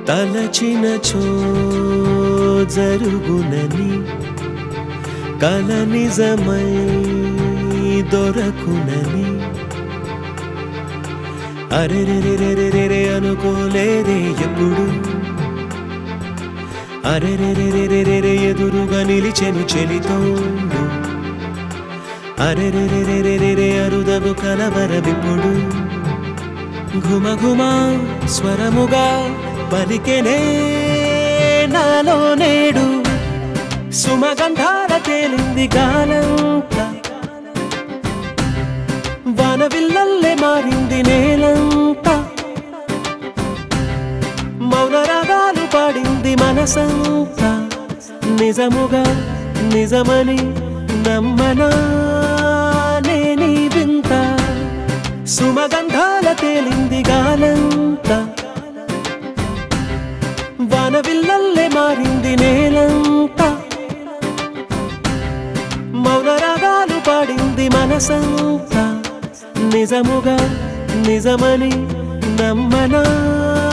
తలచినచో జరుగునని కల నిజమై దొరకునని అరెరెరెరెరెరె అనుకోలేదే ఎప్పుడు అరెరెరెరెరెరె ఎదురుగా నిలిచెను చెలితోండు అరెరెరెరెరెరె అరుదగు కలవరవిప్పుడు ఘుమ ఘుమ స్వరముగా పలికెనే నాలో నేడు సుమగంధాల తేలింది గాలంతా వానవిల్లల్లే మారింది నేలంతా మౌన రాగాలు పాడింది మనసంతా నిజముగా నిజమని నమ్మనా నేనీ వింత సుమగంధాల తేలింది గాలంతా వానవిల్లల్లే మారింది నేలంతా మౌన రాగాలు పాడింది మనసంతా నిజముగా నిజమని నమ్మనా